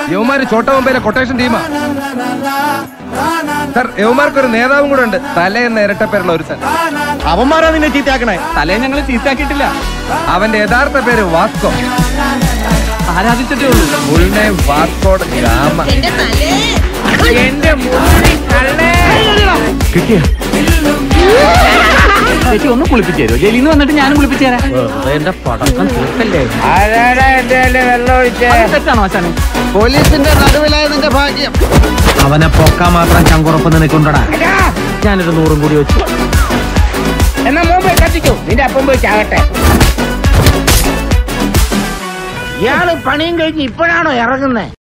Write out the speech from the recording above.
യവന്മാര് ചോട്ട മുംബൈയിലെ quotation ടീമാ sir യവന്മാർക്ക് ഒരു നേതാവും കൂടെ ഉണ്ട് തല എന്ന ഇരട്ടപ്പേരുള്ള ഒരു സർ അവന്മാരാ നിന്നെ ചീത്തയാക്കണേ തലേ ഞങ്ങൾ ചീത്താക്കിയിട്ടില്ല അവന്റെ യഥാർത്ഥ പേര് വാസ്കോ ആരാധിച്ചിട്ടേ ഉള്ളൂ ഫുൾ നെയിം വാസ്കോഡ് ഗാമ ചേച്ചി ഒന്ന് കുളിപ്പിച്ചു തരുമോ ജയിലിൽ നിന്ന് വന്നിട്ട് ഞാനും കുളിപ്പിച്ചു തരാം എന്റെ പടക്കം തീർക്കല്ലേ അത് തെറ്റാണോ ആശാനെ പോലീസിന്റെ നടുവിലായതിന്റെ ഭാഗ്യം അവനെ പൊക്കാൻ മാത്രം ചങ്കുറപ്പ് നിനക്കുണ്ടടാ ഞാനൊരു നൂറും കൂടി വെച്ചു എന്നാ മോൻ പോയി കത്തിക്കോ നിന്റെ അപ്പം പോയി ചാകട്ടെ ഇയാള് പണിയും കഴിഞ്ഞ് ഇപ്പോഴാണോ ഇറങ്ങുന്നേ